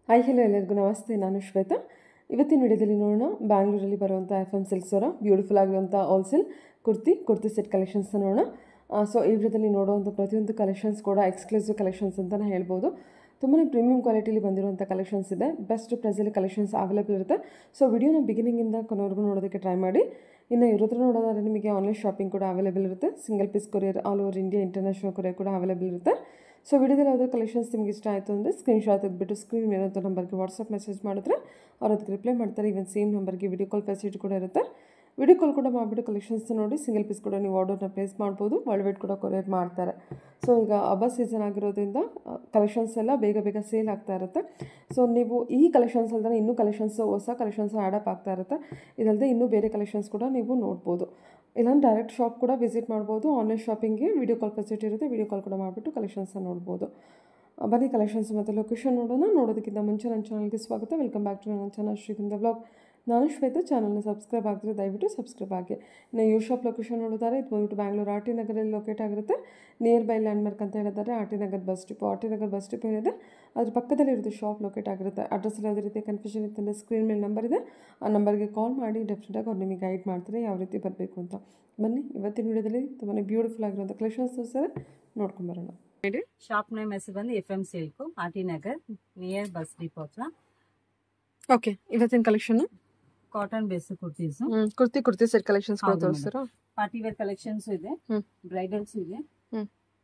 Hi hello ಎಲ್ಲರಿಗೂ ನಮಸ್ತೆ ನಾನು ಶ್ವೇತಾ ಇವತ್ತಿನ ವಿಡಿಯೋದಲ್ಲಿ ನೋಡೋಣ ಬ್ಯಾಂಗ್ಳೂರಲ್ಲಿ ಬರುವಂಥ ಎಫ್ ಎಮ್ ಸಿಲ್ಕ್ಸ್ ಅವರ ಬ್ಯೂಟಿಫುಲ್ ಆಗಿರುವಂಥ wholesale kurti kurti set collections ನೋಡೋಣ ಸೊ ಈ ವಿಡಿಯೋದಲ್ಲಿ ನೋಡುವಂಥ ಪ್ರತಿಯೊಂದು ಕಲೆಕ್ಷನ್ಸ್ ಕೂಡ ಎಕ್ಸ್ಕ್ಲೂಸಿವ್ ಕಲೆಕ್ಷನ್ಸ್ ಅಂತಲೇ ಹೇಳ್ಬೋದು ತುಂಬಾ ಪ್ರೀಮಿಯಂ ಕ್ವಾಲಿಟಿಲಿ ಬಂದಿರುವಂಥ ಕಲೆಕ್ಷನ್ಸ್ ಇದೆ ಬೆಸ್ಟ್ ಪ್ರೈಸಲ್ಲಿ ಕಲೆಕ್ಷನ್ಸ್ ಅವೈಲೇಬಲ್ ಇರುತ್ತೆ ಸೊ ವಿಡಿಯೋನ ಬಿಗಿನಿಂಗಿಂದ ಕೊನೆವರೆಗೂ ನೋಡೋದಕ್ಕೆ ಟ್ರೈ ಮಾಡಿ ಇನ್ನು ಇವ್ರ ಹತ್ರ ನೋಡೋದಾದ್ರೆ ನಿಮಗೆ ಆನ್ಲೈನ್ ಶಾಪಿಂಗ್ ಕೂಡ ಅವೈಲೇಬಲ್ ಇರುತ್ತೆ single piece courier all over India international courier ಕೂಡ ಅವೈಲೇಬಲ್ ಇರುತ್ತೆ ಸೊ ವಿಡಿಯೋದಲ್ಲಿ ಯಾವುದೇ ಕಲೆಕ್ಷನ್ಸ್ ನಿಮ್ಗೆ ಇಷ್ಟ ಆಯಿತು ಅಂದರೆ ಸ್ಕ್ರೀನ್ಶಾಟ್ ತೆಗೆದುಬಿಟ್ಟು ಸ್ಕ್ರೀನ್ ಮೇಲಂತ ನಂಬರ್ಗೆ ವಾಟ್ಸಪ್ ಮೆಸೇಜ್ ಮಾಡಿದ್ರೆ ಅವ್ರು ಅದಕ್ಕೆ ರಿಪ್ಲೈ ಮಾಡ್ತಾರೆ ಈವನ್ ಸೇಮ್ ನಂಬರ್ಗೆ ವಿಡಿಯೋ ಕಾಲ್ ಫೆಸಿಲಿಟಿ ಕೂಡ ಇರುತ್ತೆ ವಿಡಿಯೋ ಕಾಲ್ ಕೂಡ ಮಾಡಿಬಿಟ್ಟು ಕಲೆಕ್ಷನ್ಸ್ ನೋಡಿ ಸಿಂಗಲ್ ಪೀಸ್ ಕೂಡ ನೀವು ಆರ್ಡರ್ನ ಪ್ಲೇಸ್ ಮಾಡ್ಬೋದು ವರ್ಲ್ಡ್ ವೈಡ್ ಕೂಡ ಕೊರಿಯರ್ ಮಾಡ್ತಾರೆ ಸೊ ಈಗ ಹಬ್ಬ ಸೀಸನ್ ಆಗಿರೋದ್ರಿಂದ ಕಲೆಕ್ಷನ್ಸ್ ಎಲ್ಲ ಬೇಗ ಬೇಗ ಸೇಲ್ ಆಗ್ತಾ ಇರುತ್ತೆ ಸೊ ನೀವು ಈ ಕಲೆಕ್ಷನ್ಸ್ ಅಲ್ಲದೆ ಇನ್ನೂ ಕಲೆಕ್ಷನ್ಸ್ ಹೊಸ ಕಲೆಕ್ಷನ್ಸ್ ಆ್ಯಡಪ್ ಆಗ್ತಾ ಇರುತ್ತೆ ಇದಲ್ಲದೆ ಇನ್ನೂ ಬೇರೆ ಕಲೆಕ್ಷನ್ಸ್ ಕೂಡ ನೀವು ನೋಡ್ಬೋದು ಇಲ್ಲಾಂದ್ರೆ ಡೈರೆಕ್ಟ್ ಶಾಪ್ ಕೂಡ ವಿಸಿಟ್ ಮಾಡ್ಬೋದು ಆನ್ಲೈನ್ ಶಾಪಿಂಗ್ಗೆ ವಿಡಿಯೋ ಕಾಲ್ ಫೆಸಿಲಿಟಿ ಇರುತ್ತೆ ವಿಡಿಯೋ ಕಾಲ್ ಕೂಡ ಮಾಡಿಬಿಟ್ಟು ಕಲೆಕ್ಷನ್ಸ್ನ ನೋಡ್ಬೋದು ಬನ್ನಿ ಕಲೆಕ್ಷನ್ಸ್ ಮತ್ತು ಲೊಕೇಶನ್ ನೋಡೋಣ ನೋಡೋದಕ್ಕಿಂತ ಮುಂಚೆ ನನ್ನ ಚಾನಲ್ಗೆ ಸ್ವಾಗತ ವೆಲ್ಕಮ್ ಬ್ಯಾಕ್ ಟು ನನ್ನ ಚಾನಲ್ ಶ್ರೀಗಂಧ ಬ್ಲಾಗ್ ನಾನು ಶ್ವೇತಾ ಚಾನಲ್ನ ಸಬ್ಸ್ಕ್ರೈಬ್ ಆಗಿದ್ರೆ ದಯವಿಟ್ಟು ಸಬ್ಸ್ಕ್ರೈಬ್ ಆಗಿ ಇನ್ನು ಯೂ ಶಾಪ್ ಲೊಕೇಶನ್ ನೋಡಿದರೆ ಇದು ಬಂದ್ಬಿಟ್ಟು ಬ್ಯಾಂಗ್ಳೂರು ಆರ್ ಟಿ ನಗರಲ್ಲಿ ಲೊಕೇಟ್ ಆಗಿರುತ್ತೆ ನಿಯರ್ ಬೈ ಲ್ಯಾಂಡ್ಮಾರ್ಕ್ ಅಂತ ಹೇಳಿದ್ದಾರೆ R T Nagar bus depot R T Nagar bus depot ಏನಿದೆ ಅದ್ರ ಪಕ್ಕದಲ್ಲಿ ಇರುತ್ತೆ ಶಾಪ್ ಲೊಕೇಟ್ ಆಗಿರುತ್ತೆ ಅಡ್ರೆಸ್ ಯಾವುದೇ ರೀತಿ ಕನ್ಫ್ಯೂಷನ್ ಇತ್ತಂದರೆ ಸ್ಕ್ರೀನ್ ಮೇಲೆ ನಂಬರ್ ಇದೆ ಆ ನಂಬರ್ಗೆ ಕಾಲ್ ಮಾಡಿ ಡೆಫಿನೆಟಾಗಿ ಅವ್ರು ನಿಮಗೆ ಗೈಡ್ ಮಾಡ್ತಾರೆ ಯಾವ ರೀತಿ ಬರಬೇಕು ಅಂತ ಬನ್ನಿ ಇವತ್ತಿನ ವಿಡಿಯೋದಲ್ಲಿ ತುಂಬಾ ಬ್ಯೂಟಿಫುಲ್ ಆಗಿರುವಂಥ ಕಲೆಕ್ಷನ್ಸ್ ತೋರಿಸ್ತಾರೆ ನೋಡ್ಕೊಂಬರೋಣ ಹೇಳಿ ಶಾಪ್ ನೇಮ್ ಹೆಸರು ಬಂದು F M Silk R T Nagar near bus depot ಹತ್ರ ಓಕೆ ಇವತ್ತಿನ collection cotton base kurtis kurti kurti set collections ಕೂಡ ಹೌದು ತೋರಿಸ್ತೀರಾ ಪಾರ್ಟಿ ವೇರ್ ಕಲೆಕ್ಷನ್ಸ್ ಇದೆ ಹ್ಮ್. ಬ್ರೈಡಲ್ಸ್ ಇದೆ ಹ್ಮ್.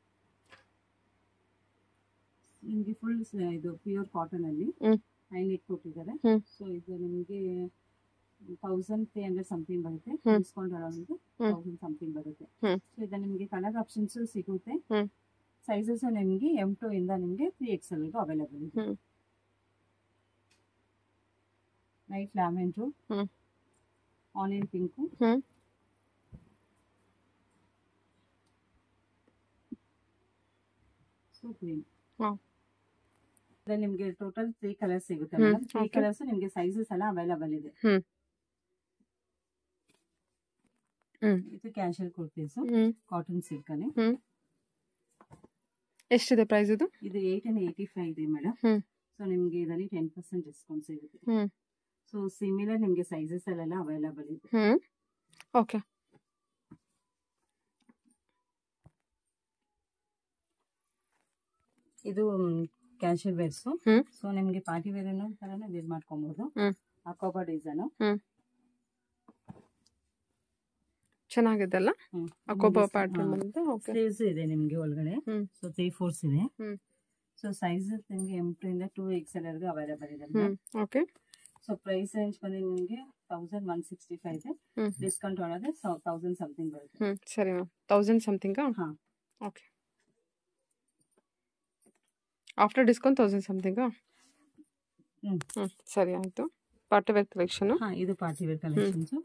ನಿಮಗೆ ಫುಲ್ ಇದು ಪ್ಯೂರ್ ಕಾಟನ್ ಅಲ್ಲಿ ಹ್ಮ್. ಹೈನ್ ಇಟ್ ಕೊಟ್ಟಿದ್ದಾರೆ ಹ್ಮ್. ಸೊ ಇದು ನಿಮಗೆ ತೌಸಂಡ್ ತ್ರೀ ಹಂಡ್ರೆಡ್ ಸಮಥಿಂಗ್ ಬರುತ್ತೆ ಹ್ಮ್. ಡಿಸ್ಕೌಂಟ್ ಅರೌಂಡ್ ಹ್ಮ್. ತೌಸಂಡ್ ಸಮಥಿಂಗ್ ಬರುತ್ತೆ ಹ್ಮ್. ಸೊ ಇದು ನಿಮಗೆ ಕಲರ್ ಆಪ್ಷನ್ಸ್ ಸಿಗುತ್ತೆ ಹ್ಮ್. ಸೈಜಸ್ ನಿಮಗೆ ಎಂ ಟು ಇಂದ ನಿಮಗೆ ತ್ರೀ ಎಕ್ಸ್ ಎಲ್ ಅವೈಲೇಬಲ್ ಇದೆ ಹ್ಮ್. ಲೈಟ್ ಲ್ಯಾವೆಂಡ್ರು ಹ್ಮ್. ಆನಿಯನ್ ಪಿಂಕು ಹ್ಮ್. ಸೊ ಗ್ರೀನ್ ಹಾ. ಇದ್ರಲ್ಲಿ ನಿಮ್ಗೆ ಟೋಟಲ್ ತ್ರೀ ಕಲರ್ಸ್ ಸಿಗುತ್ತೆ ಹ್ಮ್, ಮೇಡಮ್ ತ್ರೀ okay. ಕಲರ್ಸ್ ನಿಮ್ಗೆ ಸೈಜಸ್ ಎಲ್ಲ ಅವೈಲೇಬಲ್ ಇದೆ ಹ್ಮ್. ಹ್ಮ್. ಇದು ಕ್ಯಾಶುಯಲ್ ಕುರ್ತೀಸ್ ಹ್ಮ್ ಕಾಟನ್ ಸಿಲ್ಕ್ ಅಲ್ಲಿ ಹ್ಮ್ ಎಷ್ಟಿದೆ ಪ್ರೈಸ್ ಇದು ಇದು ಏಟ್ ಅಂಡ್ ಏಯ್ಟಿ ಫೈವ್ ಇದೆ ಮೇಡಮ್ ಹ್ಮ್. ಸೊ ನಿಮ್ಗೆ ಇದರಲ್ಲಿ ಟೆನ್ ಪರ್ಸೆಂಟ್ ಡಿಸ್ಕೌಂಟ್ ಸಿಗುತ್ತೆ ಹ್ಮ್ ಸೊ ಸಿಮಿಲರ್ ನಿಮ್ಗೆ ಸೈಜಸ್ ಅಲ್ಲೆಲ್ಲ ಅವೈಲೇಬಲ್ ಇದೆ ಹ್ಮ್ ಓಕೆ ಇದು ಕ್ಯಾಶುಯಲ್ ವೇರ್ಸ್ ಹ್ಮ್. ಸೊ ನಿಮ್ಗೆ ಪಾರ್ಟಿ ವೇರ್ ಅನ್ನೋ ತರನೇ ವೇರ್ ಮಾಡ್ಕೊಬಹುದು ಹ್ಮ್. ಅಕೋಬಾ ಡಿಸೈನ್ ಚೆನ್ನಾಗಿದೆ ಅಲ್ಲ ಅಕೋಬಾ ಪ್ಯಾಟರ್ನ್ ಬಂದಿದೆ ಓಕೆ ಸ್ಲೀವ್ಸ್ ಇದೆ ನಿಮ್ಗೆ ಒಳಗಡೆ ಹ್ಮ್. ಸೊ ತ್ರೀ ಫೋರ್ಸ್ ಇದೆ ಹ್ಮ್. ಸೊ ಸೈಜ್ ನಿಮ್ಗೆ ಎಂ ಟು ಇಂದ ಟೂ ಎಕ್ಸ್ ಎಲ್ ವರೆಗೂ ಅವೈಲೇಬಲ್ ಇದೆ ಹ್ಮ್ ಓಕೆ ಸೊ ಪ್ರೈಸ್ ರೇಂಜ್ ಬಂದು ನಿಮ್ಗೆ ತೌಸಂಡ್ ಒನ್ ಸಿಕ್ಸ್ಟಿ ಫೈವ್ ಇದೆ ಹ್ಮ್ ಡಿಸ್ಕೌಂಟ್ ಒಳಗೆ ತೌಸಂಡ್ ಸಮಥಿಂಗ್ ಬರುತ್ತೆ ಹ್ಮ್ ಸರಿ ಮ್ಯಾಮ್ ತೌಸಂಡ್ ಸಮಥಿಂಗಾ ಹಾ. ಓಕೆ ಆಫ್ಟರ್ ಡಿಸ್ಕೌಂಟ್ ತೌಸಂಡ್ ಸಮಥಿಂಗಾ ಹ್ಮ್. ಹ್ಮ್ ಸರಿ ಆಯಿತು ಪಾರ್ಟಿ ವೇರ್ ಕಲೆಕ್ಷನು ಹಾ ಇದು party wear collections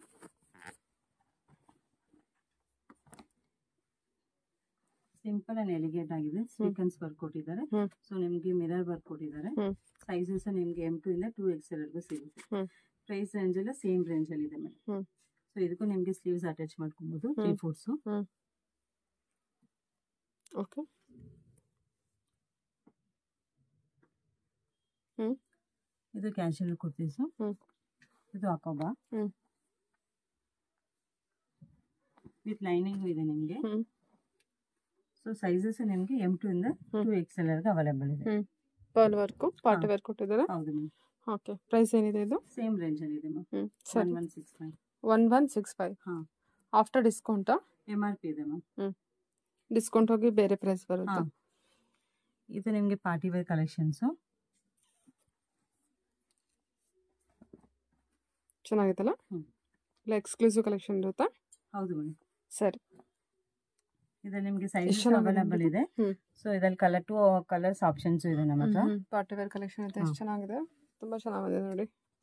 simple and elegant ಆಗಿದೆ ಸೀಕ್ವೆನ್ಸ್ ವರ್ಕ್ ಕೊಟ್ಟಿದ್ದಾರೆ ಹ್ಮ್. ಸೊ ನಿಮ್ಗೆ ಮಿರರ್ ವರ್ಕ್ ಕೊಟ್ಟಿದ್ದಾರೆ ಹ್ಮ್. ಸೈಜಸ್ ನಿಮ್ಗೆ ಎಂ ಟು ಇಂದ ಟೂ ಎಕ್ಸ್ ಎಲ್ ವರೆಗೂ ಸಿಗುತ್ತೆ ಹ್ಮ್. ಪ್ರೈಸ್ ರೇಂಜ್ ಎಲ್ಲ ಸೇಮ್ ರೇಂಜ್ ಅಲ್ಲಿ ಇದೆ ಮೇಡಮ್ ಹ್ಮ್. ಸೊ ಇದಕ್ಕೂ ನಿಮ್ಗೆ ಸ್ಲೀವ್ಸ್ ಅಟ್ಯಾಚ್ ಮಾಡ್ಕೊಬಹುದು ತ್ರೀ ಹ್ಮ್. ಫೋರ್ಸ್ ಓಕೆ ಇದು ಕ್ಯಾಶುಯಲ್ ಕುರ್ತೀಸ್ ಹ್ಮ್. ಇದು ಅಕೋಬಾ ಹ್ಮ್. ವಿತ್ ಲೈನಿಂಗ್ ಇದೆ ನಿಮ್ಗೆ ಹ್ಮ್. ಸೊ ಸೈಜಸ್ ನಿಮ್ಗೆ ಎಂ ಟು ಇಂದ ಹ್ಮ್. ಟೂ ಎಕ್ಸ್ ಎಲ್ ವರೆಗೂ ಅವೈಲೇಬಲ್ ಇದೆ ಹ್ಮ್. ಪರ್ಲ್ ವರ್ಕು ಪಾರ್ಟಿ ಹಾ. ವೇರ್ ಕೊಟ್ಟಿದ್ದಾರೆ ಹೌದು ಮ್ಯಾಮ್ ಓಕೆ ಪ್ರೈಸ್ ಏನಿದೆ ಇದು ಸೇಮ್ ರೇಂಜ್ ಅಲ್ಲಿ ಇದೆ ಮ್ಯಾಮ್ ಹ್ಮ್ ಒನ್ ಸರಿ one six five one one six five ಹಾ. ಆಫ್ಟರ್ ಡಿಸ್ಕೌಂಟಾ ಎಮ್ ಆರ್ ಪಿ ಇದೆ ಮ್ಯಾಮ್ ಡಿಸ್ಕೌಂಟ್ ಹೋಗಿ ಬೇರೆ ಪ್ರೈಸ್ ಬರುತ್ತೆ ಹಾ. ಇದು ನಿಮ್ಗೆ ಪಾರ್ಟಿ ವೇರ್ ಕಲೆಕ್ಷನ್ಸ್ ಚೆನ್ನಾಗಿತ್ತಲ್ಲ ಹ್ಮ್. ಇಲ್ಲ ಎಕ್ಸ್ಕ್ಲೂಸಿವ್ ಕಲೆಕ್ಷನ್ ಇರುತ್ತಾ ಹೌದು ಮೇಡಮ್ ಸರಿ ಇದು ನಿಮ್ಗೆ ಎಷ್ಟ್ ಸೈಜ್ ಚೆನ್ನಾಗಿದೆ ಅವೈಲೇಬಲ್ ಇದೆ ಹ್ಮ್. ಸೊ ಇದ್ರಲ್ಲಿ ಕಲರ್ ಟು ಕಲರ್ಸ್ ಆಪ್ಷನ್ಸ್ ಇದೆ ನಮ್ಮ ಹತ್ರ ಪಾರ್ಟಿ ವೇರ್ ಕಲೆಕ್ಷನ್ ಐತೆ ಎಷ್ಟು ಹಾ. ಚೆನ್ನಾಗಿದೆ ತುಂಬಾ ಚೆನ್ನಾಗಿದೆ ನೋಡಿ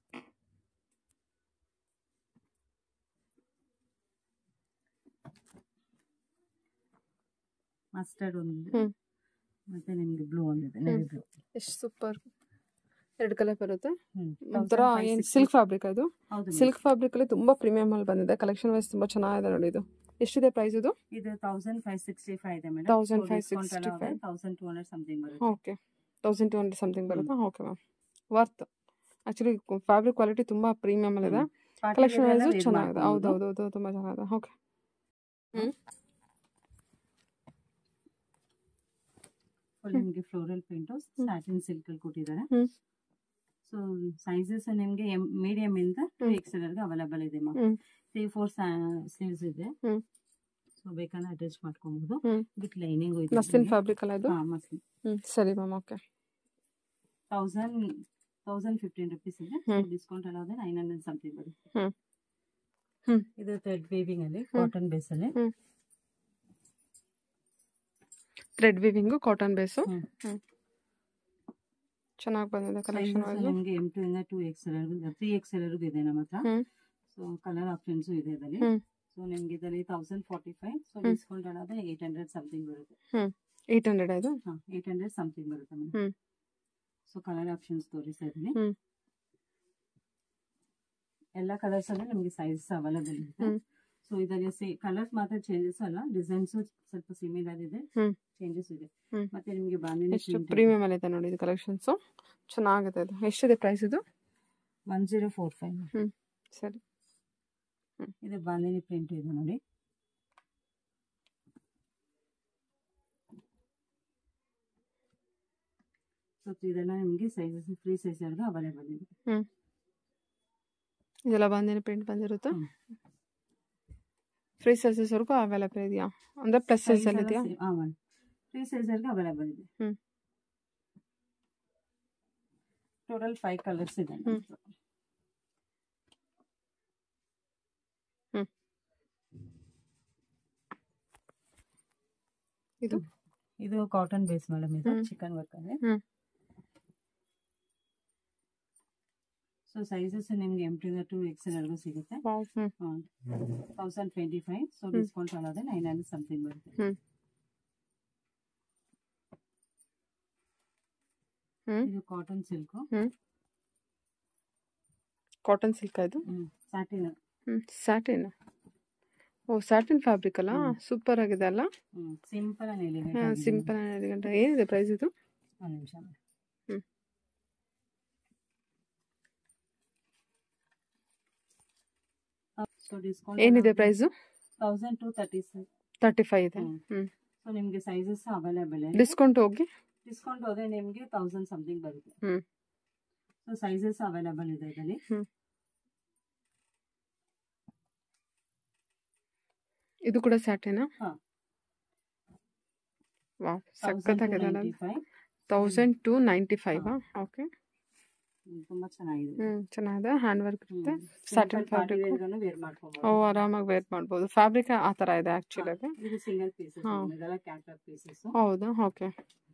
ಮಸ್ಟರ್ಡ್ ಒಂದಿದೆ ಹ್ಮ್. ಮತ್ತೆ ನಿಮ್ಗೆ ಬ್ಲೂ ಒಂದಿದೆ ಹ್ಮ್. ನೇವಿ ಬ್ಲೂ ಎಷ್ಟು ಸೂಪರ್ ಎರಡು ಕಲರ್ ಬರುತ್ತೆ ಹ್ಮ್ ಒಂಥರ 1560 ಏನು ಸಿಲ್ಕ್ ಫ್ಯಾಬ್ರಿಕ್ ಅದು ಹೌದು madam. ಸಿಲ್ಕ್ ಫ್ಯಾಬ್ರಿಕ್ ಅಲ್ಲಿ ತುಂಬಾ ಪ್ರೀಮಿಯಂ ಅಲ್ಲಿ ಬಂದಿದೆ ಕಲೆಕ್ಷನ್ ವೈಸ್ ತುಂಬಾ ಚೆನ್ನಾಗಿದೆ ನೋಡಿ ಇದು ಎಷ್ಟಿದೆ ಪ್ರೈಸ್ ಇದು ಇದು ತೌಸಂಡ್ ಫೈವ್ ಸಿಕ್ಸ್ಟಿ ಫೈವ್ ಇದೆ madam 1565. Thousand two hundred something ಬರುತ್ತೆ okay thousand two hundred something ಬರುತ್ತಾ okay ma'am worth actually fabric quality ತುಂಬ ಪ್ರೀಮಿಯಮಲ್ಲಿದೆ Party ಕಲೆಕ್ಷನ್ wear ಎಲ್ಲ ವೈಸು wear ಚೆನ್ನಾಗಿದೆ ಹೌದು ಮಾಡ್ಕೊಬೋದು. ಹೌದು ಹೌದು ತುಂಬ ಚೆನ್ನಾಗಿದೆ ಓಕೆ ಹ್ಞೂ ಫುಲ್ ನಿಮಗೆ ಫ್ಲೋರಲ್ ಪ್ರಿಂಟ್ ಸ್ಯಾಟಿನ್ ಸಿಲ್ಕ್ ಅಲ್ಲಿ ಕೊಟ್ಟಿದ್ದಾರೆ ಹ್ಮ್. ಸೊ ಸೈಜಸ್ ನಿಮಗೆ ಮೀಡಿಯಂ ಇಂದ ಟು ಹ್ಮ್. ಎಕ್ಸೆಲ್ ವರೆಗೆ ಅವೈಲೇಬಲ್ ಇದೆ ಮಾ ಹ್ಮ್. ತ್ರೀ ಫೋರ್ ಸ್ಲೀವ್ಸ್ ಇದೆ ಹ್ಮ್. ಸೊ ಬೇಕಂದ್ರೆ ಅಟ್ಯಾಚ್ ಮಾಡ್ಕೊಬಹುದು ಹ್ಮ್. ವಿತ್ ಲೈನಿಂಗ್ ಇದೆ ಮಸ್ಲಿನ್ ಫ್ಯಾಬ್ರಿಕ್ ಅಲ್ಲ ಇದು ಹಾ ಮಸ್ಲಿನ್ ಹ್ಞೂ ಸರಿ ma'am okay thousand thousand fifteen rupees ಇದೆ ಹ್ಮ್. ಡಿಸ್ಕೌಂಟ್ ಎಲ್ಲ ಹೋದ್ರೆ ನೈನ್ ಹಂಡ್ರೆಡ್ ಸಮಥಿಂಗ್ ಬರುತ್ತೆ ಹ್ಮ್. ಹ್ಮ್. ಇದು ಥ್ರೆಡ್ ವೀವಿಂಗ್ ಅಲ್ಲಿ ಕಾಟನ್ ಬೇಸ್ ಅಲ್ಲಿ ಥ್ರೆಡ್ ವಿವಿಂಗು ಕಾಟನ್ ಬೇಸು ಹ್ಮ್. ಹ್ಞೂ ಚೆನ್ನಾಗಿ ಬಂದಿದೆ ಕಲೆಕ್ಷನ್ ಸೈಜಸ್ ವೈಸು ನಿಮಗೆ ಎಂ ಟು ಇಂದ ಟೂ ಎಕ್ಸೆಲ್ ತ್ರೀ ಎಕ್ಸೆಲ್ ವರೆಗೂ ಇದೆ ನಮ್ಮ ಹತ್ರ ಹ್ಞೂ ಸೊ ಕಲರ್ ಆಪ್ಷನ್ಸ್ ಇದೆ ಇದರಲ್ಲಿ ಹ್ಮ್. ಸೊ ನಿಮ್ಗೆ ಇದರಲ್ಲಿ ತೌಸಂಡ್ ಫಾರ್ಟಿ ಫೈವ್ ಸೊ ಹ್ಮ್. ಡಿಸ್ಕೌಂಟ್ ಅನ್ನೋದು ಏಟ್ ಹಂಡ್ರೆಡ್ ಸಮಥಿಂಗ್ ಬರುತ್ತೆ ಏಯ್ಟ್ ಹಂಡ್ರೆಡ್ ಇದು ಹಾ ಏಟ್ ಹಂಡ್ರೆಡ್ ಸಮಥಿಂಗ್ ಬರುತ್ತೆ ಹ್ಮ್. ಮೇಡಮ್ ಸೊ ಕಲರ್ ಆಪ್ಷನ್ಸ್ ತೋರಿಸ್ತಾ ಇದ್ದೀನಿ ಹ್ಮ್. ಎಲ್ಲ ಕಲರ್ಸ್ ಅಲ್ಲಿ ನಿಮಗೆ ಸೈಜಸ್ ಅವೈಲೇಬಲ್ ಇದೆ ಹ್ಮ್. ಸೊ ಇದರಲ್ಲಿ ಸೇ ಕಲರ್ಸ್ ಮಾತ್ರ ಚೇಂಜಸ್ ಅಲ್ಲ ಡಿಸೈನ್ಸ್ ಸ್ವಲ್ಪ ಸಿಮಿಲರ್ ಇದೆ ಹ್ಮ್. ಚೇಂಜಸ್ ಇದೆ ಹ್ಮ್. ಮತ್ತೆ ನಿಮಗೆ ಬಾಂಧಿನಿ ಎಷ್ಟು ಪ್ರೀಮಿಯಮ್ ಅಲ್ಲಿ ಇದೆ ನೋಡಿ ಇದು ಕಲೆಕ್ಷನ್ಸು ಚೆನ್ನಾಗಿದೆ ಇದು ಎಷ್ಟಿದೆ ಪ್ರೈಸ್ ಇದು ಒನ್ ಜೀರೋ ಫೋರ್ ಫೈವ್ ಸರಿ ಇದು ಬಾಂಧಿನಿ ಪ್ರಿಂಟ್ ಇದೆ ನೋಡಿ ಸೊ ಇದೆಲ್ಲ ನಿಮಗೆ ಸೈಜಸ್ ಫ್ರೀ ಸೈಜ್ ಎಲ್ಲ ಅವೈಲೇಬಲ್ ಇದೆ ಇದೆಲ್ಲ ಬಂದಿನ ಪ್ರಿಂಟ್ ಬಂದಿರುತ್ತೆ ಹ್ಮ್. ಫ್ರೀ ಸೈಜಸ್ವರೆಗೂ ಅವೈಲೇಬಲ್ ಇದೆಯಾ ಅಂದರೆ ಪ್ಲಸ್ ಸೈಜಲ್ಲಿ ಇದೆಯಾ ಫ್ರೀ ಸೈಜರ್ಗೆ ಅವೈಲೇಬಲ್ ಇದೆ ಹ್ಮ್. ಟೋಟಲ್ ಫೈವ್ ಕಲರ್ಸ್ ಇದೆ ಹ್ಮ್. ಇದು ಇದು ಕಾಟನ್ ಬೇಸ್ ಮೇಡಮ್ ಇದು ಹ್ಮ್. ಚಿಕನ್ ವರ್ಕ್ ಅಲ್ಲಿ ಹ್ಮ್. ಸೊ ಸೈಜಸ್ ನಿಮ್ಗೆ ಎಂಟಿಂದ ಟು ಎಕ್ಸೆಲ್ ವರೆಗೂ ಸಿಗುತ್ತೆ ವಾವ್ ಹ್ಮ್ ತೌಸಂಡ್ ಟ್ವೆಂಟಿ ಫೈವ್ ಸೊ ಹ್ಮ್. ಡಿಸ್ಕೌಂಟ್ ಅನ್ನೋದೇ ನೈನ್ ಹಂಡ್ರೆಡ್ ಸಮಥಿಂಗ್ ಬರುತ್ತೆ ಹ್ಮ್ ಹ್ಮ್ ಇದು ಕಾಟನ್ ಸಿಲ್ಕ್ ಹ್ಮ್ ಕಾಟನ್ ಸಿಲ್ಕ್ ಇದು ಸ್ಯಾಟಿನ್ ಹ್ಮ್ ಸ್ಯಾಟಿನ್ ಓ ಸ್ಯಾಟಿನ್ ಫ್ಯಾಬ್ರಿಕ್ ಅಲ್ಲ ಹ್ಮ್. ಸೂಪರ್ ಆಗಿದೆ ಅಲ್ಲ ಸಿಂಪಲ್ ಅಂಡ್ ಎಲಿಗೆಂಟ್ ಹಾಂ ಸಿಂಪಲ್ ಐದು ಗಂಟೆ ಏನಿದೆ ಪ್ರೈಸ್ ಇದು ಒಂದು ನಿಮಿಷ ಹ್ಮ್. ಸೊ ಡಿಸ್ಕೌಂಟ್ ಏನಿದೆ price thousand two thirty thirty five ಇದೆ ಹ್ಮ್. ಹ್ಮ್ ಸೊ ನಿಮಗೆ ಸೈಜಸ್ ಅವೈಲೇಬಲ್ ಇದೆ ಡಿಸ್ಕೌಂಟ್ ಹೋಗಿ ಡಿಸ್ಕೌಂಟ್ ಹೋದ್ರೆ ನಿಮಗೆ ತೌಸಂಡ್ ಸಮಥಿಂಗ್ ಬರುತ್ತೆ ಹ್ಮ್. ಸೊ ಸೈಜಸ್ ಅವೈಲೇಬಲ್ ಇದೆ ಇದರಲ್ಲಿ ಇದು ಕೂಡ ಸ್ಯಾಟಿನಾ ಹಾ. ವಾವ್ ಸಖತ್ತಾಗಿದೆ ಅಲ್ಲ ಫೈವ್ ತೌಸಂಡ್ ಟು ನೈಂಟಿ ಫೈವಾ ಓಕೆ ತುಂಬಾ ಚೆನ್ನಾಗಿದೆ ಹ್ಮ್ ಚೆನ್ನಾಗಿದೆ ಹ್ಯಾಂಡ್ ವರ್ಕ್ ಇರುತ್ತೆ satin Satin fabric fabric. Wear ಓ ಮಾಡ್ಕೊಬಹುದು ಆರಾಮಾಗಿ ವೇರ್ ಮಾಡ್ಬೋದು ಫ್ಯಾಬ್ರಿಕ್ ಆ ಥರ ಇದೆ ಆ್ಯಕ್ಚುಲಿ ಇದು ಸಿಂಗಲ್ ಪೀಸಸ್ ಹಾ. ಇದೆಲ್ಲ ಕ್ಯಾಟ್ಲಾಗ್ ಪೀಸಸ್ ಹೌದಾ ಓಕೆ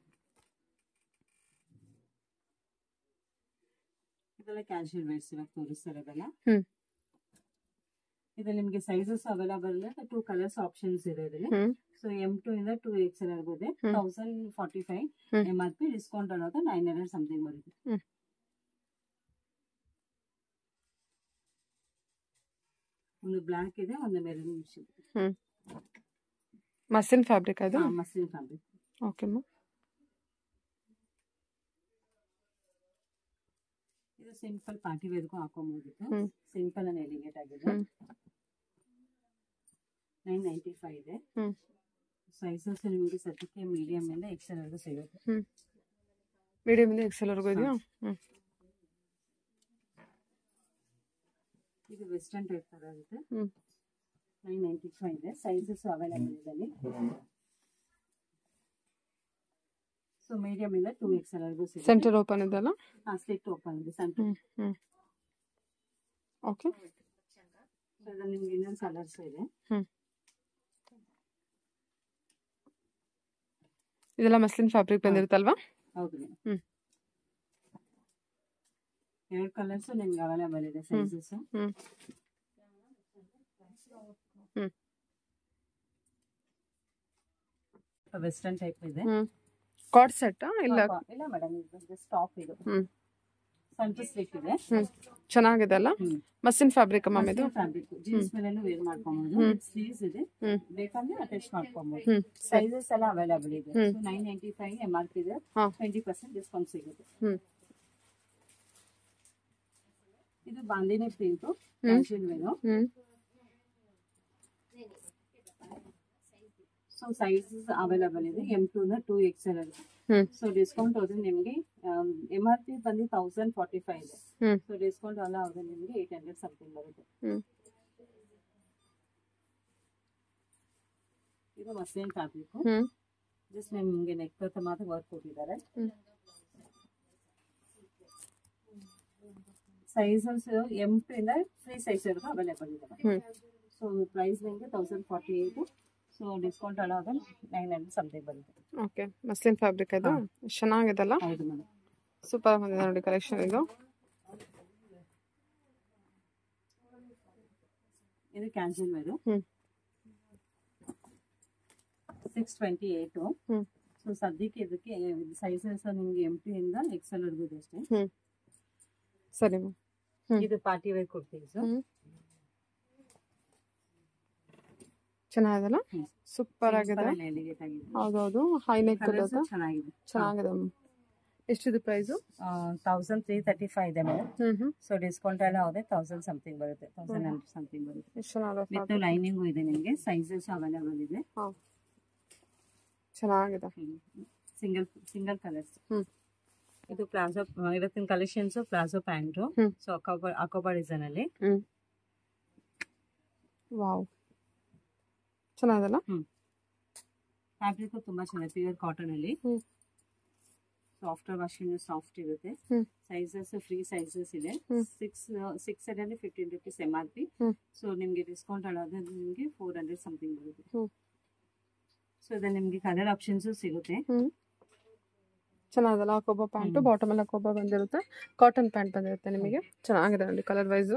ಇದೆಲ್ಲ ಕ್ಯಾಶುಯಲ್ ವೇರ್ಸ್ ಇವಾಗ ತೋರಿಸ್ತಾರೆ ಇದೆಲ್ಲ ಹ್ಮ್. ಇದು ನಿಮಗೆ ಸೈಜಸ್ ಅವೈಲೇಬಲ್ ಇದೆ ಟೂ ಕಲರ್ಸ್ ಆಪ್ಷನ್ಸ್ ಇದೆ ಇದರಲ್ಲಿ ಹ್ಮ್ ಸೊ ಎಂ ಟು ಇಂದ ಟೂ ಎಕ್ಸ್ ಎಲ್ ಇದೆ ಹ್ಮ್. ತೌಸಂಡ್ ಫಾರ್ಟಿ ಫೈವ್ ಹ್ಮ್. ಎಂ ಆರ್ ಪಿ ಡಿಸ್ಕೌಂಟ್ ಅನ್ನೋದು ನೈನ್ ಹಂಡ್ರೆಡ್ ಸಮಥಿಂಗ್ ಬರುತ್ತೆ ಹ್ಮ್. ಒಂದು ಬ್ಲಾಕ್ ಇದೆ ಒಂದು ಮೆರೂನ್ ಹ್ಮ್ ಮಸಿನ್ ಫ್ಯಾಬ್ರಿಕ್ ಅದು ಮಸ್ಲಿನ್ ಫ್ಯಾಬ್ರಿಕ್ ಓಕೆ ಮ್ಯಾಮ್ ಇದು ಸಿಂಪಲ್ ಪಾರ್ಟಿ ವೇರ್ಗೂ ಹಾಕೊಂಬೋದಿತ್ತು ಹ್ಮ್. ಸಿಂಪಲ್ ಅಂಡ್ ಎಲಿಗೇಟ್ ಆಗಿದೆ ಹ್ಮ್. ನೈನ್ ನೈಂಟಿ ಫೈವ್ ಇದೆ ಹ್ಮ್. ಸೈಜಸ್ ನಿಮಗೆ ಸದ್ಯಕ್ಕೆ ಮೀಡಿಯಂ ಇಂದ ಎಕ್ಸೆಲ್ ವರೆಗೂ ಸಿಗುತ್ತೆ ಹ್ಮ್ ಮೀಡಿಯಮಿಂದ ಎಕ್ಸೆಲ್ವರೆಗೂ ಇದೆಯಾ ಹ್ಮ್ ಇದು ವೆಸ್ಟರ್ನ್ ಟೈಪ್ ತರ ಇರುತ್ತೆ ಹ್ಮ್ ನೈನ್ ನೈಂಟಿ ಫೈವ್ ಇದೆ ಸೈಜಸ್ ಅವೈಲೇಬಲ್ ಇದೆ ಸೊ ಮೀಡಿಯಂ ಇಂದ ಟೂ ಎಕ್ಸೆಲ್ ವರೆಗೂ ಸಿಗುತ್ತೆ ಸೆಂಟರ್ ಓಪನ್ ಇದೆಯಲ್ಲ ಹಾ ಸ್ಲಿಟ್ ಓಪನ್ ಇದೆ ಸೆಂಟರ್ ಹ್ಮ್ ಹ್ಮ್ ಓಕೆ ಇದ್ರಲ್ಲಿ ನಿಮ್ಗೆ ಇನ್ನೊಂದು ಕಲರ್ಸ್ ಇದೆ ಹ್ಮ್ ಇದೆಲ್ಲ ಮಸ್ಲಿನ್ ಫ್ಯಾಬ್ರಿಕ್ ಬಂದಿರುತ್ತಲ್ವಾ ಹೌದು ಮೇಡಮ್ ಹ್ಮ್. ಎರಡು ಕಲರ್ಸ್ ನಿಮ್ಗೆ ಅವೈಲೇಬಲ್ ಇದೆ sizes hmm hmm western type ಇದೆ ಹ್ಮ್ ಕಾರ್ಡ್ ಸೆಟ್ಟಾ ಇಲ್ಲ ಹಾ, ಇಲ್ಲ ಮೇಡಮ್ ಇದು ಸ್ಟಾಪ್ ಇದು ಹ್ಮ್ ಸೆಂಟರ್ ಸ್ಲಿಟ್ ಇದೆ ಹ್ಮ್ ಚೆನ್ನಾಗಿದೆ ಅಲ್ಲ ಹ್ಮ್ ಮಸ್ಲಿನ್ ಫ್ಯಾಬ್ರಿಕ್ ಮ್ಯಾಮ್ ಇದು ಫ್ಯಾಬ್ರಿಕ್ ಜೀನ್ಸ್ ಮೇಲೆ ವೇರ್ ಮಾಡ್ಕೊಬಹುದು ಹ್ಮ್. ಸ್ಲೀವ್ಸ್ ಇದೆ ಹ್ಮ್ ಬೇಕಂದ್ರೆ ಅಟ್ಯಾಚ್ ಮಾಡ್ಕೊಬಹುದು ಹ್ಮ್ ಸೈಜಸ್ ಎಲ್ಲ ಅವೈಲೇಬಲ್ ಇದೆ hmm. Nine ninety five M R P ಇದೆ ಹಾ ಟ್ವೆಂಟಿ ಪರ್ಸೆಂಟ್ ಡಿಸ್ಕೌಂಟ್ ಸಿಗುತ್ತೆ ಹ್ಮ್ ಇದು bandhani print hmm. Casual wear ಹ್ಞೂ ಸೊ ಸೈಜಸ್ ಅವೈಲಬಲ್ ಇದೆ ಎಮ್ ಟೂನ ಟೂ ಎಕ್ಸೆಲ್ ಅಲ್ಲಿ ಹ್ಞೂ ಸೊ ಡಿಸ್ಕೌಂಟ್ ಹೋದ್ರೆ ನಿಮಗೆ ಎಮ್ ಆರ್ ಪಿ ಬಂದು ತೌಸಂಡ್ ಫಾರ್ಟಿ ಫೈವ್ ಇದೆ ಹ್ಞೂ ಸೊ ಡಿಸ್ಕೌಂಟ್ ಎಲ್ಲ ಹೋದ್ರೆ ನಿಮಗೆ ಏಟ್ ಹಂಡ್ರೆಡ್ ಸಮಥಿಂಗ್ ಬರುತ್ತೆ ಹ್ಞೂ ಇದು ಮಸ್ಲಿನ್ ಫ್ಯಾಬ್ರಿಕ್ ಹ್ಞೂ ಜಸ್ಟ್ ನಿಮಗೆ ನೆಕ್ ಮಾತ್ರ ವರ್ಕ್ ಕೊಟ್ಟಿದ್ದಾರೆ ಹ್ಞೂ ಸೈಜಸ್ ಎಮ್ ಟು ಇಂದ ಫ್ರೀ ಸೈಜ್ ವರೆಗೂ ಅವೈಲೇಬಲ್ ಇದೆ ಹ್ಞೂ ಸೊ ಪ್ರೈಸ್ ನಿಮಗೆ thousand forty eight so discount ಎಲ್ಲ ಹೋದ್ರೆ ನೈನ್ ಹಂಡ್ರೆಡ್ ಸಮಥಿಂಗ್ ಬರುತ್ತೆ ಓಕೆ ಮಸ್ಲಿನ್ ಫ್ಯಾಬ್ರಿಕ್ ಇದು ಎಷ್ಟ್ ಚೆನ್ನಾಗಿದೆಲ್ಲ ಹೌದು ಮೇಡಮ್ ಸೂಪರ್ ಬಂದಿದೆ ನೋಡಿ ಕಲೆಕ್ಷನ್ ಇದು ಇದು ಕ್ಯಾನ್ಸಲ್ ವೇರು ಹ್ಞೂ ಸಿಕ್ಸ್ ಟ್ವೆಂಟಿ ಏಯ್ಟು ಹ್ಞೂ ಸೊ ಸದ್ಯಕ್ಕೆ ಇದಕ್ಕೆ ಸೈಜಸ್ ನಿಮಗೆ ಎಮ್ ಟಿ ಇಂದ ಎಕ್ಸೆಲ್ ವರ್ಗೂ ಇದೆ ಅಷ್ಟೇ ಹ್ಞೂ ಸರಿ ಮ್ಯಾಮ್ ಹ್ಞೂ ಇದು ಪಾರ್ಟಿ ವೇರ್ ಕುರ್ತೀಸ್ ಹ್ಞೂ ಚೆನ್ನಾಗಿದೆಲ್ಲ ಹ್ಮ್. ಸೂಪರ್ ಆಗಿದೆ ಎಲಿಗೇಟ್ ಆಗಿದೆ ಹೌದೌದು ಹೈ ನೆಕ್ ಕಲರ್ಸ್ ಇರೋದು ಚೆನ್ನಾಗಿದೆ ಚೆನ್ನಾಗಿದೆ ಮ್ಯಾಮ್ ಎಷ್ಟಿದೆ price thousand three thirty five ಇದೆ ಮೇಡಮ್ ಹ್ಞೂ ಹ್ಞೂ ಸೊ ಡಿಸ್ಕೌಂಟ್ ಎಲ್ಲ ಹೋದ್ರೆ ತೌಸಂಡ್ ಸಮಥಿಂಗ್ ಬರುತ್ತೆ ತೌಸಂಡ್ ಹಂಡ್ರೆಡ್ ಸಮಥಿಂಗ್ ಬರುತ್ತೆ ಎಷ್ಟು ಚೆನ್ನಾಗಿದೆ ವಿತ್ ಲೈನಿಂಗು ಇದೆ ನಿಮಗೆ ಸೈಜಸ್ ಅವೈಲೇಬಲ್ ಇದೆ ಹಾಂ ಚೆನ್ನಾಗಿದೆ ಸಿಂಗಲ್ ಸಿಂಗಲ್ ಕಲರ್ಸ್ ಹ್ಞೂ ಇದು ಪ್ಲಾಜೋ ಇವತ್ತಿನ collections palazzo pants hmm. So ಅಕೋಬಾ ಅಕೋಬಾ ಡಿಸೈನ್ ಅಲ್ಲಿ ಹ್ಞೂ ವಾವ್ ಚೆನ್ನಾಗಿದೆಲ್ಲ ಫ್ಯಾಬ್ರಿಕ್ ತುಂಬಾ ಚೆನ್ನಾಗಿದೆ ಪ್ಯೂರ್ ಕಾಟನ್ ಅಲ್ಲಿ ಹ್ಞೂ ಆಫ್ಟರ್ ವಾಷಿಂಗ್ ಸಾಫ್ಟ್ ಇರುತ್ತೆ ಹ್ಞೂ ಸೈಜಸ್ ಫ್ರೀ ಸೈಜಸ್ ಇದೆ ಹ್ಮ್. ಸಿಕ್ಸ್ ಸಿಕ್ಸ್ ಅಲ್ಲಿ fifteen rupees M R P hmm. So ನಿಮಗೆ ಡಿಸ್ಕೌಂಟ್ ಆಡೋದ್ರೆ ನಿಮಗೆ ಫೋರ್ ಹಂಡ್ರೆಡ್ ಸಮಥಿಂಗ್ ಬರುತ್ತೆ ಹ್ಞೂ ಸೊ ಇದು ನಿಮಗೆ ಕಲರ್ ಆಪ್ಷನ್ಸು ಸಿಗುತ್ತೆ ಹ್ಞೂ ಚೆನ್ನಾಗಿದೆಲ್ಲ ಕೊಬ್ಬ ಪ್ಯಾಂಟು ಬಾಟಮ್ ಎಲ್ಲ ಕೊಬ್ಬ ಬಂದಿರುತ್ತೆ ಕಾಟನ್ ಪ್ಯಾಂಟ್ ಬಂದಿರುತ್ತೆ ನಿಮಗೆ ಚೆನ್ನಾಗಿದೆ ನೋಡಿ colour wise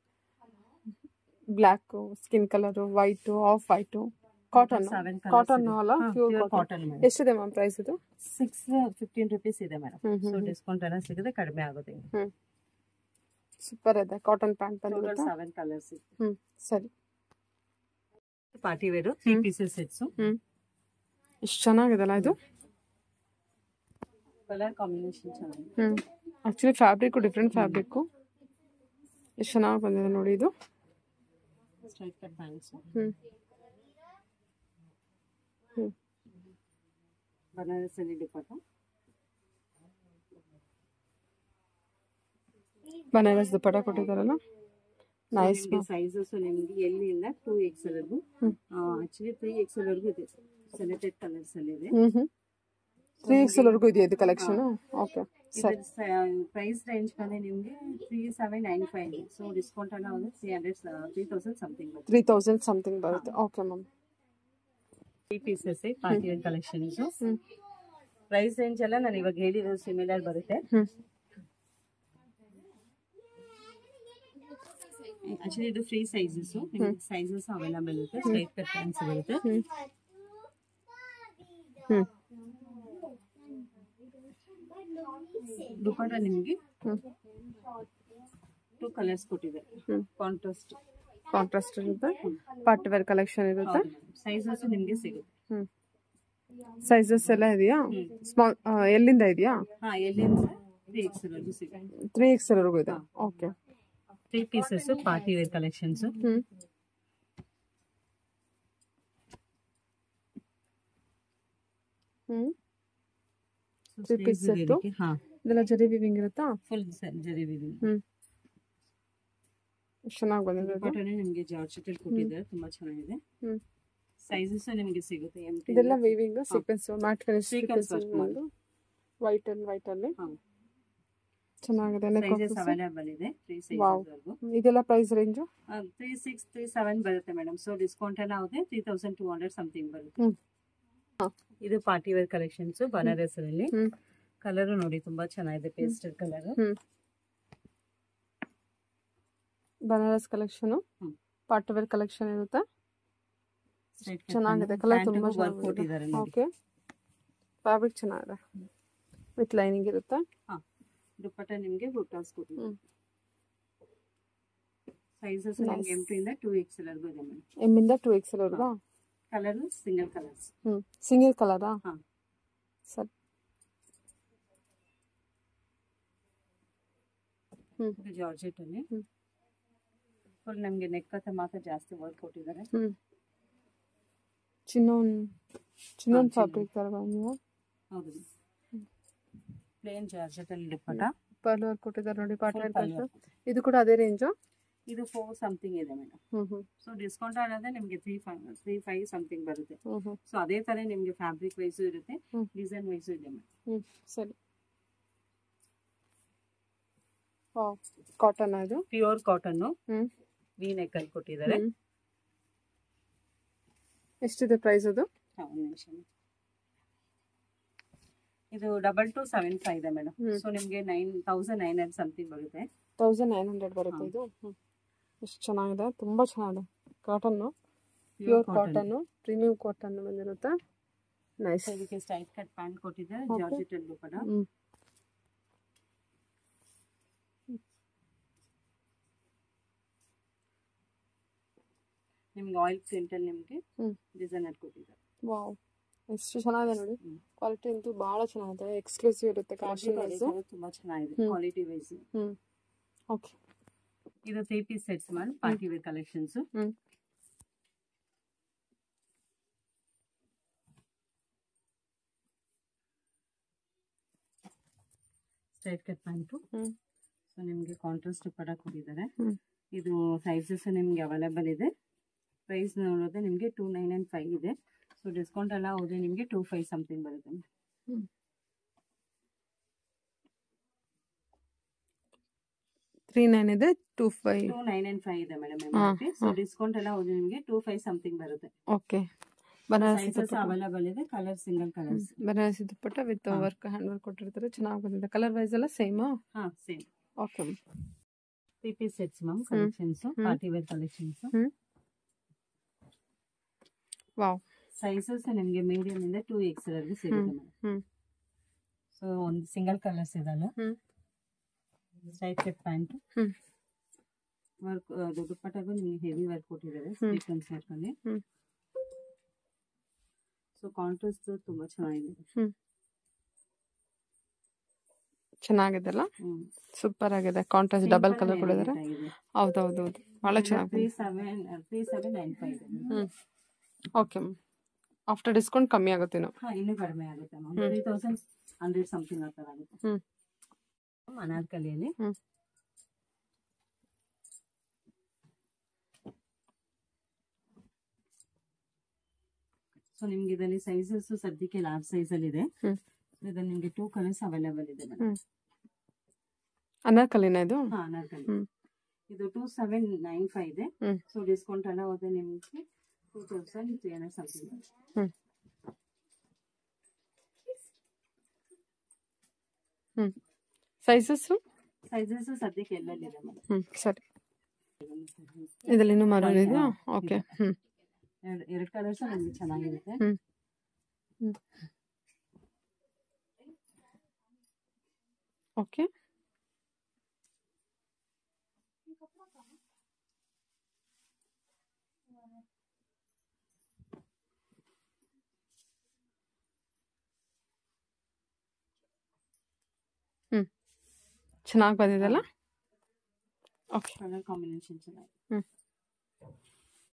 black skin colour white off white cotton Seven colours cotton ಇದೆ. ಅಲ್ಲ ಹಾ, pure pure cotton cotton madam. ಎಷ್ಟಿದೆ ಮ್ಯಾಮ್ ಪ್ರೈಸ್ ಇದು ಸಿಕ್ಸ್ ಫಿಫ್ಟೀನ್ ರುಪೀಸ್ ಇದೆ ಮೇಡಮ್ ಹ್ಮ್, ಹ್ಮ್, ಸೊ ಹ್ಮ್. ಡಿಸ್ಕೌಂಟ್ ಎಲ್ಲ ಸಿಗುತ್ತೆ ಕಡಿಮೆ ಆಗುತ್ತೆ ಹ್ಞೂ ಸೂಪರ್ ಇದೆ ಕಾಟನ್ ಪ್ಯಾಂಟ್ ಟೋಟಲ್ ಬಂದಿರುತ್ತೆ ಸೆವೆನ್ ಕಲರ್ಸ್ ಹ್ಞೂ ಸರಿ party wear three hmm. Pieces sets ಹ್ಞೂ ಎಷ್ಟು ಚೆನ್ನಾಗಿದೆಲ್ಲ ಇದು ಕಲರ್ ಕಾಂಬಿನೇಷನ್ ಚೆನ್ನಾಗಿದೆ ಹ್ಞೂ ಆ್ಯಕ್ಚುಲಿ ಫ್ಯಾಬ್ರಿಕ್ಕು ಡಿಫ್ರೆಂಟ್ ಫ್ಯಾಬ್ರಿಕ್ಕು ಎಷ್ಟು ಚೆನ್ನಾಗಿ ಬಂದಿದೆ ನೋಡಿ ಇದು ಸ್ಟ್ರೈಟ್ ಕಟ್ ಪ್ಯಾಂಟ್ಸ್ ಹ್ಞೂ ಹ್ಞೂ ಬನಾರಸ್ ಅಲ್ಲಿ ದುಪ್ಪಟ್ಟ ಬನಾರಸ್ ದುಪ್ಪಟ ಕೊಟ್ಟಿದ್ದಾರಲ್ಲ ನೈಸ್ ಸೈಜಸ್ ನಿಮಗೆ ಎಲ್ಲಿಂದ ಟೂ ಎಕ್ಸೆಲ್ ವರ್ಗು ಹ್ಮ್. ಆಕ್ಚುಲಿ ತ್ರೀ ಎಕ್ಸೆಲ್ ವರ್ಗು ಇದೆ ಸೆಲೆಕ್ಟೆಡ್ ಕಲರ್ಸ್ ಅಲ್ಲಿ ಇದೆ ಹ್ಞೂ ಹ್ಞೂ ತ್ರೀ ಎಕ್ಸ್ವರೆಗೂ ಇದೆಯಾ ಇದು ಕಲೆಕ್ಷನು ಓಕೆ ಸರಿ ಪ್ರೈಸ್ ರೇಂಜ್ ಬಂದು ನಿಮಗೆ three seven nine five so discount ಎಲ್ಲ ಒಂದು three hundred three thousand something ಬರುತ್ತೆ ತ್ರೀ ತೌಸಂಡ್ ಸಮಥಿಂಗ್ ಬರುತ್ತೆ okay ma'am three pieces party wear collections ಹ್ಞೂ ಪ್ರೈಸ್ ರೇಂಜ್ ಎಲ್ಲ ನಾನು ಇವಾಗ ಹೇಳಿರೋದು ಸಿಮಿಲರ್ ಬರುತ್ತೆ ಹ್ಞೂ ಆಕ್ಚುಲಿ ಇದು ಫ್ರೀ ಸೈಜಸ್ ನಿಮಗೆ ಸೈಜಸ್ ಅವೈಲಬಲ್ ಇರುತ್ತೆ ಸ್ಟ್ರೈಟ್ ಕಟ್ ಪ್ಯಾಂಟ್ಸ್ ಬರುತ್ತೆ ಹ್ಞೂ ಹ್ಞೂ ದುಪ್ಪಟ್ಟ ನಿಮಗೆ ಹ್ಞೂ ಟೂ ಕಲರ್ಸ್ ಕೊಟ್ಟಿದೆ ಹ್ಮ್. ಕಾಂಟ್ರಾಸ್ಟ್ ಕಾಂಟ್ರಾಸ್ಟ್ ಇರುತ್ತೆ ಪಾರ್ಟಿ ವೇರ್ ಕಲೆಕ್ಷನ್ ಇರುತ್ತೆ ಸೈಜಸ್ ನಿಮಗೆ ಸಿಗುತ್ತೆ ಹ್ಞೂ ಸೈಜಸ್ ಎಲ್ಲ ಇದೆಯಾ ಸ್ಮಾಲ್ ಎಲ್ಲಿಂದ ಇದೆಯಾ ಹಾ ಎಲ್ಲಿಂದ ತ್ರೀ ಎಕ್ಸ್ ವರೆಗೂ ಸಿಗುತ್ತೆ ತ್ರೀ ಎಕ್ಸ್ವರೆಗೂ ಇದೆ okay three pieces party wear collections ಹ್ಞೂ ಹ್ಞೂ Three piece set. ಹಾ ಇದೆಲ್ಲ ಜರಿ ವಿವಿಂಗ್ ಇರುತ್ತಾ ಫುಲ್ ಜರಿ ವಿವಿಂಗ್ ಹ್ಞೂ ಎಷ್ಟು ಚೆನ್ನಾಗಿ ಬಂದಿದೆ ಇದು ದುಪ್ಪಟ್ಟನೆ ನಿಮಗೆ ಜಾರ್ಜೆಟ್ ಅಲ್ಲಿ ಕೊಟ್ಟಿದ್ದಾರೆ ತುಂಬಾ ಚೆನ್ನಾಗಿದೆ ಹ್ಞೂ ಸೈಜಸ್ ನಿಮಗೆ ಸಿಗುತ್ತೆ ಎಂ ಇದೆಲ್ಲ weaving sequence matte finish Sequence sequence work ಮಾಡಿ. ವೈಟ್ ಅಂಡ್ ವೈಟ್ ಅಲ್ಲಿ ಹಾ ಚೆನ್ನಾಗಿದೆ neck ಸೈಜಸ್ office. ಅವೈಲೇಬಲ್ ಇದೆ ತ್ರೀ Wow. ಸೈಜಸ್ ವರೆಗೂ ಇದೆಲ್ಲ price range three six three seven ಬರುತ್ತೆ ಮೇಡಮ್ ಸೊ ಡಿಸ್ಕೌಂಟ್ ಎಲ್ಲ ಆಗುತ್ತೆ three thousand two hundred something ಬರುತ್ತೆ ಹ್ಮ್. ಹಾ. ಇದು ಪಾರ್ಟಿ ವೇರ್ ಕಲೆಕ್ಷನ್ಸ್ ಬನಾರಸ್ ಅಲ್ಲಿ ಹ್ಞೂ ಕಲರ್ ನೋಡಿ ತುಂಬಾ ಚೆನ್ನಾಗಿದೆ ಪೇಸ್ಟಲ್ ಕಲರ್ ಹ್ಞೂ Banaras collection hmm. Party wear collection ಇರುತ್ತೆ ಚೆನ್ನಾಗಿದೆ ಕಲರ್ ತುಂಬ ವರ್ಕ್ ಚೆನ್ನಾಗಿದೆ ಕೊಟ್ಟಿದ್ದಾರೆ ನೋಡಿ ಓಕೆ ಫ್ಯಾಬ್ರಿಕ್ ಚೆನ್ನಾಗಿದೆ ವಿತ್ ಲೈನಿಂಗ್ ಇರುತ್ತೆ ಹಾ ದುಪ್ಪಟ್ಟ ನಿಮಗೆ ಬುಟ್ಟಾಸ್ ಕೊಟ್ಟಿದ್ದಾರೆ ಹ್ಮ್. Sizes Nice. ನಿಮಗೆ ಎಂ ಟು ಇಂದ ಟೂ ಎಕ್ಸ್ ಎಲ್ ವರ್ಗೂ ಇದೆ ಮೇಡಮ್ ಎಮ್ಮಿಂದ ಟೂ ಎಕ್ಸ್ ಎಲ್ ಅವ್ರದಾ ಕಲರ್ ಸಿಂಗಲ್ ಕಲರ್ಸ್ ಹ್ಞೂ ಸಿಂಗಲ್ ಕಲರಾ ಹಾ ಸರಿ ಹ್ಮ್. ಇದು ಜಾರ್ಜೆಟ್ ಅಲ್ಲಿ ಹ್ಮ್. ಫುಲ್ ನಮ್ಗೆ ನೆಕ್ ಹತ್ರ ಮಾತ್ರ ಜಾಸ್ತಿ ವರ್ಕ್ ಕೊಟ್ಟಿದ್ದಾರೆ ಹ್ಮ್ ಚಿನ್ನೋನ್ ಚಿನ್ನೋನ್ ಹಾ, ಚಿನ್ನೋನ್. ಫ್ಯಾಬ್ರಿಕ್ ತರ ಬಂದಿದೆ ಹೌದು ಪ್ಲೇನ್ ಜಾರ್ಜೆಟ್ ಅಲ್ಲಿ ದುಪ್ಪಟ್ಟ ಪರ್ಲ್ ವರ್ಕ್ ಕೊಟ್ಟಿದ್ದಾರೆ ನೋಡಿ party Full wear pearl culture work. ಇದು ಕೂಡ ಅದೇ ರೇಂಜು ಇದು ಫೋರ್ ಸಮಥಿಂಗ್ ಇದೆ ಮೇಡಮ್ ಹ್ಮ್ ಹ್ಮ್ ಸೊ ಡಿಸ್ಕೌಂಟ್ ಆದ್ರೆ ನಿಮಗೆ three five three five something ಬರುತ್ತೆ ಹ್ಮ್ ಹ್ಮ್ ಸೊ ಅದೇ ತರ ನಿಮಗೆ ಫ್ಯಾಬ್ರಿಕ್ ವೈಸು ಇರುತ್ತೆ ಹ್ಮ್. ಡಿಸೈನ್ ವೈಸು ಇದೆ ಮೇಡಮ್ ಹ್ಮ್ ಸರಿ ಕಾಟನ್ ಇದು pure cotton hmm V neck ಅಲ್ಲಿ ಕೊಟ್ಟಿದ್ದಾರೆ ಹ್ಮ್. ಎಷ್ಟಿದೆ ಪ್ರೈಸ್ ಅದು ಹಾ, ಒಂದ್ ನಿಮಿಷ ಇದು ಡಬಲ್ ಟು ಸೆವೆನ್ ಫೈವ್ ಇದೆ ಮೇಡಮ್ ಹ್ಮ್. ಸೊ ನಿಮಗೆ nine thousand nine hundred something ಬರುತ್ತೆ ತೌಸಂಡ್ ನೈನ್ ಹಂಡ್ರೆಡ್ ಬರುತ್ತೆ ಹಾ. ಇದು ಹ್ಮ್. ಎಷ್ಟು ಚೆನ್ನಾಗಿದೆ ತುಂಬಾ ಚೆನ್ನಾಗಿದೆ cotton pure cotton premium cotton ಬಂದಿರುತ್ತೆ ನೈಸ್ ಸೊ ಇದಕ್ಕೆ ಸ್ಟೈಟ್ ಕಟ್ ಪ್ಯಾಂಟ್ ಕೊಟ್ಟಿದ್ದಾರೆ Okay. ಜಾರ್ಜೆಟ್ ಅಲ್ಲಿ ದುಪ್ಪಟ್ಟ ಹ್ಮ್ ನಿಮ್ಗೆ ಆಯಿಲ್ ಪ್ರಿಂಟ್ ಅಲ್ಲಿ ನಿಮಗೆ ಹ್ಮ್. ಡಿಸೈನರ್ ಕೊಟ್ಟಿದ್ದಾರೆ ವಾವ್ ಎಷ್ಟು ಚೆನ್ನಾಗಿದೆ ನೋಡಿ ಹ್ಮ್. ಕ್ವಾಲಿಟಿ ಅಂತೂ ಬಹಳ ಚೆನ್ನಾಗಿದೆ ಎಕ್ಸ್ಕ್ಲೂಸಿವ್ ಇರುತ್ತೆ ಕಾಶಿ Quality ವೈಸ್ ತುಂಬಾ ಚೆನ್ನಾಗಿದೆ hmm. Quality wise hmm okay ಇದು ತ್ರೀ ಪೀಸ್ ಸೆಟ್ಸ್ ಮಾಡಿ party wear collections hmm straight cut pant hmm so ನಿಮಗೆ ಕಾಂಟ್ರಾಸ್ಟ್ ಪಡ ಕೊಟ್ಟಿದ್ದಾರೆ ಹ್ಮ್. ಇದು ಸೈಜಸ್ ನಿಮ್ಗೆ ಅವೈಲೇಬಲ್ ಇದೆ ಪ್ರೈಸ್ ನೋಡೋದೇ ನಿಮಗೆ ಟೂ ನೈನ್ ಆ್ಯಂಡ್ ಫೈವ್ ಇದೆ ಸೊ ಡಿಸ್ಕೌಂಟ್ ಎಲ್ಲ ಹೋದ್ರೆ ನಿಮಗೆ ಟೂ ಫೈವ್ ಸಮಥಿಂಗ್ ಬರುತ್ತೆ ತ್ರೀ ನೈನ್ ಇದೆ two five two nine and five ಇದೆ ಮೇಡಮ್ ಹಾ, ಸೊ ಹಾ. ಡಿಸ್ಕೌಂಟ್ ಎಲ್ಲ ಹೋದ್ರೆ ನಿಮಗೆ ಟೂ ಫೈವ್ ಸಮಥಿಂಗ್ ಬರುತ್ತೆ okay Banarasi sizes dupatta available ಇದೆ colour single colours Banarasi dupatta with ಹಾ. ವರ್ಕ್ ಹ್ಯಾಂಡ್ ವರ್ಕ್ ಕೊಟ್ಟಿರ್ತಾರೆ ಚೆನ್ನಾಗಿ ಬಂದಿದೆ ಕಲರ್ ವೈಸ್ ಎಲ್ಲ ಸೇಮಾ ಹಾ same okay three piece sets ma'am collections hmm. Party wear collections hmm wow sizes ನಿಮಗೆ ಮೀಡಿಯಂ ಇಂದ ಟೂ ಎಕ್ಸ್ ವರೆಗೂ ಸಿಗುತ್ತೆ ಮೇಡಮ್ ಹ್ಮ್ ಸೊ ಒಂದು ಸಿಂಗಲ್ ಕಲರ್ಸ್ ಇದಲ್ಲ hmm straight cut pant hmm work ಅದು ದುಪ್ಪಟ್ಟಾಗೂ ನಿಮಗೆ ಹೆವಿ ವರ್ಕ್ ಕೊಟ್ಟಿದ್ದಾರೆ ಹ್ಮ್. ಸೀಕ್ವೆನ್ಸ್ ವರ್ಕ್ ಅಲ್ಲಿ ಹ್ಮ್ ಸೊ ಕಾಂಟ್ರಾಸ್ಟ್ ತುಂಬಾ ಚೆನ್ನಾಗಿದೆ ಹ್ಮ್ ಚೆನ್ನಾಗಿದೆಲ್ಲ ಹ್ಮ್ ಸೂಪರ್ ಆಗಿದೆ ಕಾಂಟ್ರಾಸ್ಟ್ ಡಬಲ್ ಕಲರ್ ಕೊಡಿದ್ದಾರೆ ಹೌದೌದು ಹೌದು ಭಾಳ ತ್ರೀ ಚೆನ್ನಾಗಿದೆ seven three seven nine five hmm okay ma'am after discount ಕಮ್ಮಿ ಆಗುತ್ತೆ ಇನ್ನು ಹಾ ಇನ್ನೂ ಕಡಿಮೆ ಆಗುತ್ತೆ ma'am hmm. Three thousand hundred something ಆ ಥರ ಆಗುತ್ತೆ ಹ್ಮ್ ಅನಾರ್ಕಲಿಯಲ್ಲಿ ಹ್ಮ್ ಸೊ ನಿಮ್ಗೆ ಇದರಲ್ಲಿ ಸೈಜಸ್ ಸದ್ಯಕ್ಕೆ ಲಾರ್ಜ್ ಸೈಜ್ ಅಲ್ಲಿ ಇದೆ ಹ್ಮ್ ಇದರಲ್ಲಿ ನಿಮ್ಗೆ ಟೂ ಕಲರ್ಸ್ ಅವೈಲೇಬಲ್ ಇದೆ ಮೇಡಮ್ ಹ್ಮ್ ಅನಾರ್ಕಲಿನ ಇದು ಹಾ ಅನಾರ್ಕಲಿ ಹ್ಮ್ ಇದು ಟೂ ಸೆವೆನ್ ನೈನ್ ಫೈವ್ ಇದೆ ಹ್ಮ್ ಸೊ ಡಿಸ್ಕೌಂಟ್ ಎಲ್ಲ ಹೋದ್ರೆ ನಿಮಗೆ two thousand three hundred something hmm hmm sizes sizes ಸದ್ಯಕ್ಕೆ ಎಲ್ಲೆಲ್ಲಿ ಇದೆ ಮೇಡಮ್ ಹ್ಮ್ ಸರಿ ಇದರಲ್ಲಿ ಇನ್ನೂ ಮರ ಇದೆಯಾ ಓಕೆ ಹ್ಮ್ ಎರಡು ಎರಡು ಕಲರ್ಸ್ ನಿಮಗೆ ಚೆನ್ನಾಗಿರುತ್ತೆ ಹ್ಮ್ ಹ್ಮ್ ಓಕೆ ಹ್ಮ್ ಚೆನ್ನಾಗಿ ಬಂದಿದೆಲ್ಲ ಓಕೆ ಕಲರ್ ಕಾಂಬಿನೇಷನ್ ಚೆನ್ನಾಗಿದೆ ಹ್ಮ್